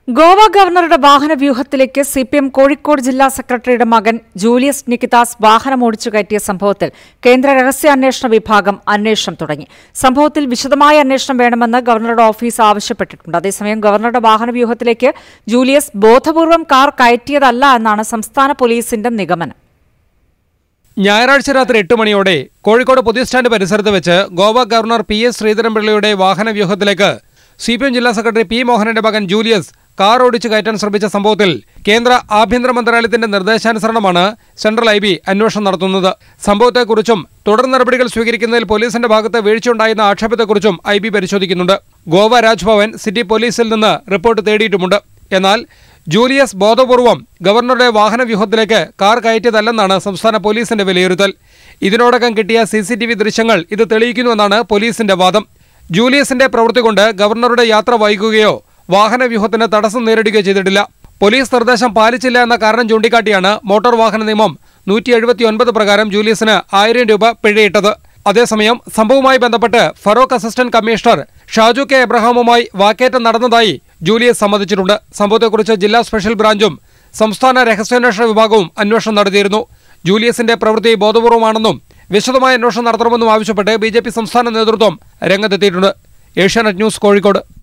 ഗോവ ഗവർണറുടെ വാഹന വ്യൂഹത്തിലേക്ക് സി പി എം കോഴിക്കോട് ജില്ലാ സെക്രട്ടറിയുടെ മകൻ ജൂലിയസ് നിക്കിതാസ് വാഹനം ഓടിച്ചു കയറ്റിയ സംഭവത്തിൽ കേന്ദ്ര രഹസ്യാന്വേഷണ വിഭാഗം അന്വേഷണം തുടങ്ങി സംഭവത്തിൽ വിശദമായ അന്വേഷണം വേണമെന്ന് ഗവർണറുടെ ഓഫീസ് ആവശ്യപ്പെട്ടിട്ടുണ്ട് അതേസമയം ഗവർണറുടെ വാഹന വ്യൂഹത്തിലേക്ക് ജൂലിയസ് ബോധപൂർവം കാർ കയറ്റിയതല്ല എന്നാണ് സംസ്ഥാന പോലീസിന്റെ നിഗമനം ഞായറാഴ്ച രാത്രി എട്ട് മണിയോടെ കോഴിക്കോട് പൊതു സ്റ്റാൻഡ് പരിസരത്ത് വെച്ച് ഗോവ ഗവർണർ പി എസ് ശ്രീധരൻപിള്ളയുടെ വാഹന വ്യൂഹത്തിലേക്ക് സി പി എം ജില്ലാ സെക്രട്ടറി പി മോഹനന്റെ മകൻ ജൂലിയസ് കാർ ഓടിച്ചു കയറ്റാൻ ശ്രമിച്ച സംഭവത്തിൽ കേന്ദ്ര ആഭ്യന്തര മന്ത്രാലയത്തിന്റെ നിർദ്ദേശാനുസരണമാണ് സെൻട്രൽ ഐ ബി അന്വേഷണം നടത്തുന്നത് സംഭവത്തെക്കുറിച്ചും തുടർ നടപടികൾ സ്വീകരിക്കുന്നതിൽ പോലീസിന്റെ ഭാഗത്ത് വീഴ്ചയുണ്ടായെന്ന ആക്ഷേപത്തെക്കുറിച്ചും ഐ ബി പരിശോധിക്കുന്നുണ്ട് ഗോവ രാജ്ഭവൻ സിറ്റി പോലീസിൽ നിന്ന് റിപ്പോർട്ട് തേടിയിട്ടുമുണ്ട് എന്നാൽ ജൂലിയസ് ബോധപൂർവം ഗവർണറുടെ വാഹന വ്യൂഹത്തിലേക്ക് കാർ കയറ്റിയതല്ലെന്നാണ് സംസ്ഥാന പോലീസിന്റെ വിലയിരുത്തൽ ഇതിനോടകം കിട്ടിയ സി സി ടി വി ദൃശ്യങ്ങൾ ഇത് തെളിയിക്കുന്നുവെന്നാണ് പോലീസിന്റെ വാദം ജൂലിയസിന്റെ പ്രവൃത്തി കൊണ്ട് ഗവർണറുടെ യാത്ര വൈകുകയോ വാഹന വ്യൂഹത്തിന് തടസ്സം നേരിടുകയോ ചെയ്തിട്ടില്ല പോലീസ് നിർദ്ദേശം പാലിച്ചില്ല എന്ന കാരണം ചൂണ്ടിക്കാട്ടിയാണ് മോട്ടോർ വാഹന നിയമം നൂറ്റി എഴുപത്തിയൊൻപത് പ്രകാരം ജൂലിയസിന് ആയിരം രൂപ പിഴയിട്ടത് അതേസമയം സംഭവവുമായി ബന്ധപ്പെട്ട് Feroke assistant commissioner Shaju K എബ്രഹാമുമായി വാക്കേറ്റം നടന്നതായി ജൂലിയസ് സമ്മതിച്ചിട്ടുണ്ട് സംഭവത്തെക്കുറിച്ച് ജില്ലാ സ്പെഷ്യൽ ബ്രാഞ്ചും സംസ്ഥാന രഹസ്യാന്വേഷണ വിഭാഗവും അന്വേഷണം നടത്തിയിരുന്നു ജൂലിയസിന്റെ പ്രവൃത്തി ബോധപൂർവമാണെന്നും വിശദമായ അന്വേഷണം നടത്തണമെന്നും ആവശ്യപ്പെട്ട് ബി സംസ്ഥാന നേതൃത്വം രംഗത്തെത്തിയിട്ടുണ്ട് ഏഷ്യാനെറ്റ് ന്യൂസ് കോഴിക്കോട്